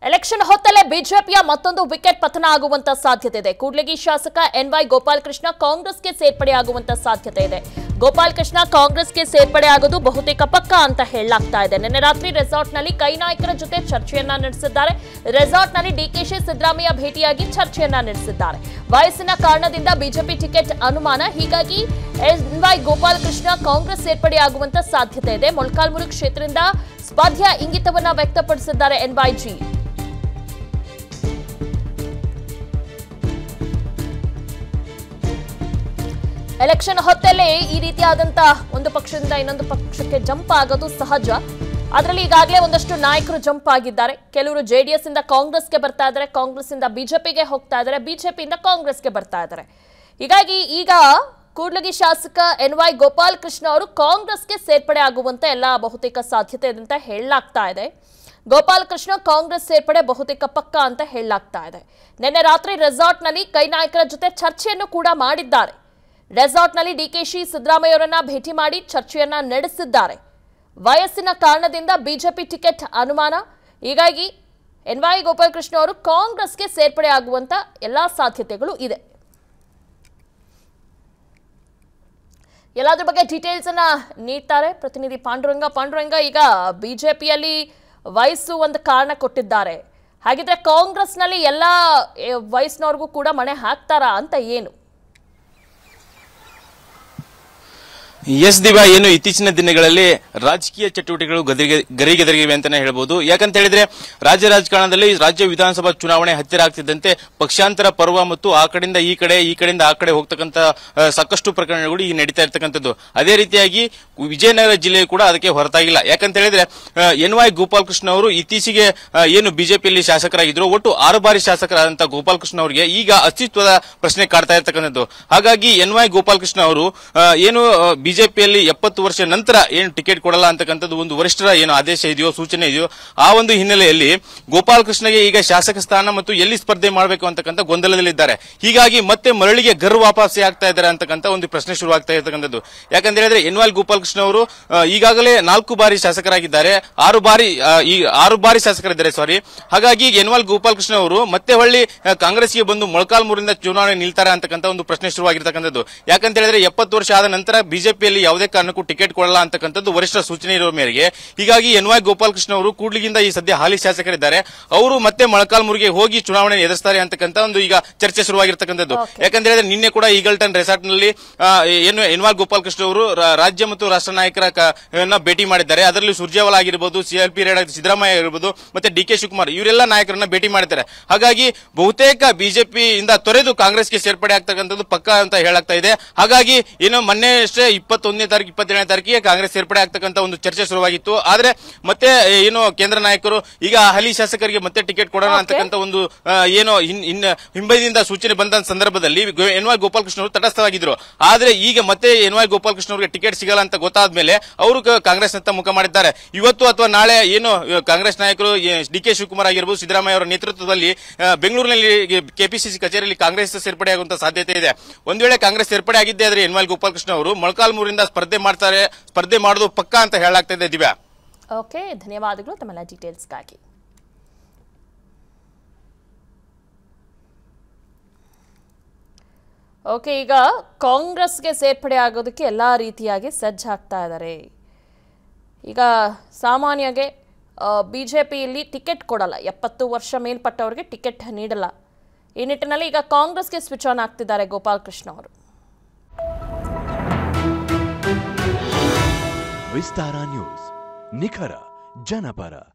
Election ಹೊತ್ತಲ್ಲೇ ಬಿಜೆಪಿಯ ಮತ್ತೊಂದು wicket ಪತನ ಆಗುವಂತ ಸಾಧ್ಯತೆ ಇದೆ ಕೂಡ್ಲಿಗಿ ಶಾಸಕ ಎನ್ ವೈ ಗೋಪಾಲಕೃಷ್ಣ ಕಾಂಗ್ರೆಸ್ಗೆ ಸೇರ್ಪಡೆಯಾಗುವಂತ ಸಾಧ್ಯತೆ ಇದೆ ಗೋಪಾಲಕೃಷ್ಣ ಕಾಂಗ್ರೆಸ್ಗೆ ಸೇರ್ಪಡೆ ಆಗೋದು ಬಹುತೇಕ ಪಕ್ಕ ಅಂತ ಹೇಳಲಾಗ್ತಾ ಇದೆ ನಿನ್ನೆ ರಾತ್ರಿ ರೆಸಾರ್ಟ್ನಲ್ಲಿ ಕೈ ನಾಯಕರ ಜೊತೆ ಚರ್ಚೆಯನ್ನ ನಡೆಸಿದ್ದಾರೆ ರೆಸಾರ್ಟ್ನಲ್ಲಿ ಡಿಕೆಶಿ ಸಿದ್ದರಾಮಯ್ಯ ಭೇಟಿಯಾಗಿ ಚರ್ಚೆಯನ್ನ ನಡೆಸಿದ್ದಾರೆ ವಯಸ್ಸಿನ ಕಾರಣದಿಂದ ಬಿಜೆಪಿ ಟಿಕೆಟ್ ಅನುಮಾನ ಹೀಗಾಗಿ ಎನ್ ವೈ ಗೋಪಾಲಕೃಷ್ಣ ಕಾಂಗ್ರೆಸ್ ಸೇರ್ಪಡೆಯಾಗುವಂತ ಸಾಧ್ಯತೆ ಇದೆ ಮೊಳಕಾಲ್ಮೂರು ಕ್ಷೇತ್ರದಿಂದ ಸ್ಪರ್ಧೆಯ ಇಂಗಿತವನ್ನ ವ್ಯಕ್ತಪಡಿಸಿದ್ದಾರೆ ಎನ್ವೈಜಿ ಎಲೆಕ್ಷನ್ ಹೊತ್ತಲ್ಲೇ ಈ ರೀತಿಯಾದಂತ ಒಂದು ಪಕ್ಷದಿಂದ ಇನ್ನೊಂದು ಪಕ್ಷಕ್ಕೆ ಜಂಪ್ ಆಗೋದು ಸಹಜ ಅದರಲ್ಲಿ ಈಗಾಗಲೇ ಒಂದಷ್ಟು ನಾಯಕರು ಜಂಪ್ ಆಗಿದ್ದಾರೆ ಕೆಲವರು ಜೆಡಿಎಸ್ ಇಂದ ಕಾಂಗ್ರೆಸ್ಗೆ ಬರ್ತಾ ಇದ್ದಾರೆ ಕಾಂಗ್ರೆಸ್ ಇಂದ ಬಿಜೆಪಿಗೆ ಹೋಗ್ತಾ ಇದ್ದಾರೆ ಬಿಜೆಪಿಯಿಂದ ಕಾಂಗ್ರೆಸ್ಗೆ ಬರ್ತಾ ಇದ್ದಾರೆ ಹೀಗಾಗಿ ಈಗ ಕೂಡ್ಲಗಿ ಶಾಸಕ ಎನ್ ವೈ ಗೋಪಾಲ್ ಕೃಷ್ಣ ಅವರು ಕಾಂಗ್ರೆಸ್ಗೆ ಸೇರ್ಪಡೆ ಆಗುವಂತೆ ಎಲ್ಲ ಬಹುತೇಕ ಸಾಧ್ಯತೆ ಇದೆ ಅಂತ ಹೇಳಲಾಗ್ತಾ ಇದೆ ಗೋಪಾಲ್ ಕೃಷ್ಣ ಕಾಂಗ್ರೆಸ್ ಸೇರ್ಪಡೆ ಬಹುತೇಕ ಪಕ್ಕ ಅಂತ ಹೇಳಲಾಗ್ತಾ ಇದೆ ನಿನ್ನೆ ರಾತ್ರಿ ರೆಸಾರ್ಟ್ನಲ್ಲಿ ಕೈ ನಾಯಕರ ಜೊತೆ ಚರ್ಚೆಯನ್ನು ಕೂಡ ಮಾಡಿದ್ದಾರೆ ರೆಸಾರ್ಟ್ನಲ್ಲಿ ಡಿಕೆಶಿ ಸಿದ್ದರಾಮಯ್ಯವರನ್ನ ಭೇಟಿ ಮಾಡಿ ಚರ್ಚೆಯನ್ನ ನಡೆಸಿದ್ದಾರೆ ವಯಸ್ಸಿನ ಕಾರಣದಿಂದ ಬಿಜೆಪಿ ಟಿಕೆಟ್ ಅನುಮಾನ ಹೀಗಾಗಿ ಎನ್ ವೈ ಗೋಪಾಲಕೃಷ್ಣ ಅವರು ಕಾಂಗ್ರೆಸ್ಗೆ ಸೇರ್ಪಡೆ ಆಗುವಂತ ಎಲ್ಲಾ ಸಾಧ್ಯತೆಗಳು ಇದೆ ಎಲ್ಲದ್ರ ಬಗ್ಗೆ ಡೀಟೇಲ್ಸ್ ಅನ್ನ ನೀಡ್ತಾರೆ ಪ್ರತಿನಿಧಿ ಪಾಂಡುರಂಗ ಪಾಂಡುರಂಗ ಈಗ ಬಿಜೆಪಿಯಲ್ಲಿ ವಯಸ್ಸು ಒಂದು ಕಾರಣ ಕೊಟ್ಟಿದ್ದಾರೆ ಹಾಗಿದ್ರೆ ಕಾಂಗ್ರೆಸ್ನಲ್ಲಿ ಎಲ್ಲ ಏ, ವಯಸ್ಸಿನವ್ರಿಗೂ ಕೂಡ ಮಣೆ ಹಾಕ್ತಾರಾ ಅಂತ ಏನು ಎಸ್ ದಿವಾ ಏನು ಇತ್ತೀಚಿನ ದಿನಗಳಲ್ಲಿ ರಾಜಕೀಯ ಚಟುವಟಿಕೆಗಳು ಗದಿಗೆ ಗರಿಗೆದರಿಗಿವೆ ಅಂತಾನೆ ಹೇಳ್ಬೋದು ಯಾಕಂತ ಹೇಳಿದ್ರೆ ರಾಜ್ಯ ರಾಜಕಾರಣದಲ್ಲಿ ರಾಜ್ಯ ವಿಧಾನಸಭಾ ಚುನಾವಣೆ ಹತ್ತಿರ ಆಗ್ತಿದ್ದಂತೆ ಪಕ್ಷಾಂತರ ಪರ್ವ ಮತ್ತು ಆ ಕಡೆಯಿಂದ ಈ ಕಡೆ ಈ ಕಡೆಯಿಂದ ಆ ಕಡೆ ಹೋಗ್ತಕ್ಕಂತ ಆ, ಸಾಕಷ್ಟು ಪ್ರಕರಣಗಳು ಈಗ ನಡೀತಾ ಇರ್ತಕ್ಕಂಥದ್ದು ಅದೇ ರೀತಿಯಾಗಿ ವಿಜಯನಗರ ಜಿಲ್ಲೆಯು ಕೂಡ ಅದಕ್ಕೆ ಹೊರತಾಗಿಲ್ಲ ಯಾಕಂತ ಹೇಳಿದ್ರೆ ಎನ್ ವೈ ಗೋಪಾಲಕೃಷ್ಣ ಅವರು ಇತ್ತೀಚೆಗೆ ಆ, ಏನು ಬಿಜೆಪಿಯಲ್ಲಿ ಶಾಸಕರಾಗಿದ್ರು ಒಟ್ಟು ಆರು ಬಾರಿ ಶಾಸಕರಾದಂತ ಗೋಪಾಲಕೃಷ್ಣ ಅವರಿಗೆ ಈಗ ಅಸ್ತಿತ್ವದ ಪ್ರಶ್ನೆ ಕಾಡ್ತಾ ಇರ್ತಕ್ಕಂಥದ್ದು ಹಾಗಾಗಿ ಎನ್ ವೈ ಗೋಪಾಲಕೃಷ್ಣ ಅವರು ಆ, ಏನು ಬಿಜೆಪಿಯಲ್ಲಿ ಎಪ್ಪತ್ತು ವರ್ಷ ನಂತರ ಏನು ಟಿಕೆಟ್ ಕೊಡಲ್ಲ ಅಂತಕ್ಕಂಥದ್ದು ಒಂದು ವರಿಷ್ಠರ ಏನು ಆದೇಶ ಇದೆಯೋ ಸೂಚನೆ ಇದೆಯೋ ಆ ಒಂದು ಹಿನ್ನೆಲೆಯಲ್ಲಿ ಗೋಪಾಲಕೃಷ್ಣಗೆ ಈಗ ಶಾಸಕ ಸ್ಥಾನ ಮತ್ತು ಎಲ್ಲಿ ಸ್ಪರ್ಧೆ ಮಾಡಬೇಕು ಅಂತಕ್ಕಂಥ ಗೊಂದಲದಲ್ಲಿದ್ದಾರೆ ಹೀಗಾಗಿ ಮತ್ತೆ ಮರಳಿಗೆ ಗರ್ ವಾಪಸ್ಸಿ ಆಗ್ತಾ ಇದ್ದಾರೆ ಅಂತಕ್ಕಂಥ ಒಂದು ಪ್ರಶ್ನೆ ಶುರುವಾಗ್ತಾ ಇರ್ತಕ್ಕಂಥದ್ದು ಯಾಕಂತ ಹೇಳಿದ್ರೆ ಎನ್ ವೈ ಗೋಪಾಲಕೃಷ್ಣ ಅವರು ಆ, ಈಗಾಗಲೇ ನಾಲ್ಕು ಬಾರಿ ಶಾಸಕರಾಗಿದ್ದಾರೆ ಆರು ಬಾರಿ ಆ, ಈ ಆರು ಬಾರಿ ಶಾಸಕರಿದ್ದಾರೆ ಸಾರಿ ಹಾಗಾಗಿ ಎನ್ ವೈ ಗೋಪಾಲಕೃಷ್ಣ ಅವರು ಮತ್ತೆ ಹೊಳ್ಳಿ ಆ, ಕಾಂಗ್ರೆಸ್ಗೆ ಬಂದು ಮೊಳಕಾಲ್ಮೂರಿಂದ ಚುನಾವಣೆ ನಿಲ್ತಾರೆ ಅಂತಕ್ಕಂಥ ಒಂದು ಪ್ರಶ್ನೆ ಶುರುವಾಗಿರ್ತಕ್ಕಂಥದ್ದು ಯಾಕಂತ ಹೇಳಿದ್ರೆ ಎಪ್ಪತ್ತು ವರ್ಷ ಆದ ನಂತರ ಬಿಜೆಪಿಯಲ್ಲಿ ಯಾವುದೇ ಕಾರಣಕ್ಕೂ ಟಿಕೆಟ್ ಕೊಡಲ್ಲ ಅಂತಕ್ಕಂಥದ್ದು ವರಿಷ್ಠ ಸೂಚನೆ ಇರುವ ಮೇರೆಗೆ ಹೀಗಾಗಿ ಎನ್ ವೈ ಗೋಪಾಲಕೃಷ್ಣ ಅವರು ಕೂಡ್ಲಿಗಿಂದ ಈ ಸದ್ಯ ಹಾಲಿ ಶಾಸಕರಿದ್ದಾರೆ ಅವರು ಮತ್ತೆ ಮೊಳಕಾಲ್ಮೂರಿಗೆ ಹೋಗಿ ಚುನಾವಣೆ ಎದುರಿಸ್ತಾರೆ ಅಂತಕ್ಕಂಥ ಒಂದು ಈಗ ಚರ್ಚೆ ಶುರುವಾಗಿರ್ತಕ್ಕಂಥದ್ದು ಯಾಕಂತ ಹೇಳಿದ್ರೆ ನಿನ್ನೆ ಕೂಡ ಈಗಲ್ಟನ್ ರೆಸಾರ್ಟ್ ನಲ್ಲಿ ಆ, ಏನು ಎನ್ ವೈ ಗೋಪಾಲಕೃಷ್ಣ ಅವರು ರಾ- ರಾಜ್ಯ ಮತ್ತು ರಾಷ್ಟ್ರ ನಾಯಕರ ಕ- ನ್ನ ಭೇಟಿ ಮಾಡಿದ್ದಾರೆ ಅದರಲ್ಲಿ ಸುರ್ಜೇವಾಲಾ ಆಗಿರ್ಬೋದು ಸಿಎಲ್ಪಿ ರೇಡ್ ಸಿದ್ದರಾಮಯ್ಯ ಆಗಿರ್ಬೋದು ಮತ್ತೆ ಡಿ ಕೆ ಶಿವಕುಮಾರ್ ಇವರೆಲ್ಲ ನಾಯಕರನ್ನ ಭೇಟಿ ಮಾಡಿದ್ದಾರೆ ಹಾಗಾಗಿ ಬಹುತೇಕ ಬಿಜೆಪಿ ಇಂದ ತೊರೆದು ಕಾಂಗ್ರೆಸ್ಗೆ ಸೇರ್ಪಡೆ ಆಗ್ತಕ್ಕಂಥದ್ದು ಪಕ್ಕ ಅಂತ ಹೇಳಾಗ್ತಾ ಇದೆ ಹಾಗಾಗಿ ಏನು ಮೊನ್ನೆ ಅಷ್ಟೇ ಇಪ್ಪತ್ತೊಂದನೇ ತಾರೀಕು ಇಪ್ಪತ್ತೇಳನೇ ತಾರೀಕಿಗೆ ಕಾಂಗ್ರೆಸ್ ಸೇರ್ಪಡೆ ಆಗ್ತಕ್ಕಂಥ ಒಂದು ಚರ್ಚೆ ಶುರುವಾಗಿತ್ತು ಆದ್ರೆ ಮತ್ತೆ ಏನು ಕೇಂದ್ರ ನಾಯಕರು ಈಗ ಹಾಲಿ ಶಾಸಕರಿಗೆ ಮತ್ತೆ ಟಿಕೆಟ್ ಕೊಡೋಣ Okay. ಅಂತಕ್ಕಂಥ ಒಂದು ಆ, ಏನು ಹಿನ್- ಹಿನ್- ಹಿಂಬದಿಯಿಂದ ಸೂಚನೆ ಬಂದ ಸಂದರ್ಭದಲ್ಲಿ ಗೋ- ಎನ್ ವೈ ಗೋಪಾಲಕೃಷ್ಣ ಅವರು ತಟಸ್ಥವಾಗಿದ್ರು ಆದ್ರೆ ಈಗ ಮತ್ತೆ ಎನ್ ವೈ ಗೋಪಾಲಕೃಷ್ಣ ಅವರಿಗೆ ಟಿಕೆಟ್ ಸಿಗಲ್ಲ ಅಂತ ಗೊತ್ತಾದ್ಮೇಲೆ ಅವರು ಕ- ಕಾಂಗ್ರೆಸ್ ನತ್ತ ಮುಖ ಮಾಡಿದ್ದಾರೆ ಇವತ್ತು ಅಥವಾ ನಾಳೆ ಏನು ಆ, ಕಾಂಗ್ರೆಸ್ ನಾಯಕರು ಡಿ ಕೆ ಶಿವಕುಮಾರ್ ಆಗಿರ್ಬೋದು ಸಿದ್ದರಾಮಯ್ಯ ಅವರ ನೇತೃತ್ವದಲ್ಲಿ ಆ, ಬೆಂಗಳೂರಿನಲ್ಲಿ ಕೆಪಿಸಿಸಿ ಕಚೇರಿಯಲ್ಲಿ ಕಾಂಗ್ರೆಸ್ ಸೇರ್ಪಡೆಯಾಗುವಂತ ಸಾಧ್ಯತೆ ಇದೆ ಒಂದ್ ವೇಳೆ ಕಾಂಗ್ರೆಸ್ ಸೇರ್ಪಡೆ ಆಗಿದ್ದೇ ಆದ್ರೆ ಎನ್ ವೈ ಗೋಪಾಲಕೃಷ್ಣ ಅವರು ಮೊಳಕಾಲ್ಮೂರಿಂದ ಸ್ಪರ್ಧೆ ಮಾಡ್ತಾರೆ ಸ್ಪರ್ಧೆ ಮಾಡೋದು ಪಕ್ಕಾ ಅಂತ ಹೇಳಲಾಗ್ತಾ ಇದೆ ದಿವ್ಯಾ ಓಕೆ ಧನ್ಯವಾದಗಳು ತಮ್ಮೆಲ್ಲ ಡೀಟೇಲ್ಸ್ಗಾಗಿ ಓಕೆ ಈಗ ಕಾಂಗ್ರೆಸ್ಗೆ ಸೇರ್ಪಡೆ ಆಗೋದಕ್ಕೆ ಎಲ್ಲ ರೀತಿಯಾಗಿ ಸಜ್ಜಾಗ್ತಾ ಇದ್ದಾರೆ ಈಗ ಸಾಮಾನ್ಯಗೆ ಬಿ ಜೆ ಪಿಯಲ್ಲಿ ಟಿಕೆಟ್ ಕೊಡಲ್ಲ ಎಪ್ಪತ್ತು ವರ್ಷ ಮೇಲ್ಪಟ್ಟವ್ರಿಗೆ ಟಿಕೆಟ್ ನೀಡಲ್ಲ ಈ ನಿಟ್ಟಿನಲ್ಲಿ ಈಗ ಕಾಂಗ್ರೆಸ್ಗೆ ಸ್ವಿಚ್ ಆನ್ ಆಗ್ತಿದ್ದಾರೆ ಗೋಪಾಲಕೃಷ್ಣ ಅವರು ವಿಸ್ತಾರ ನ್ಯೂಸ್ ನಿಖರ ಜನಪರ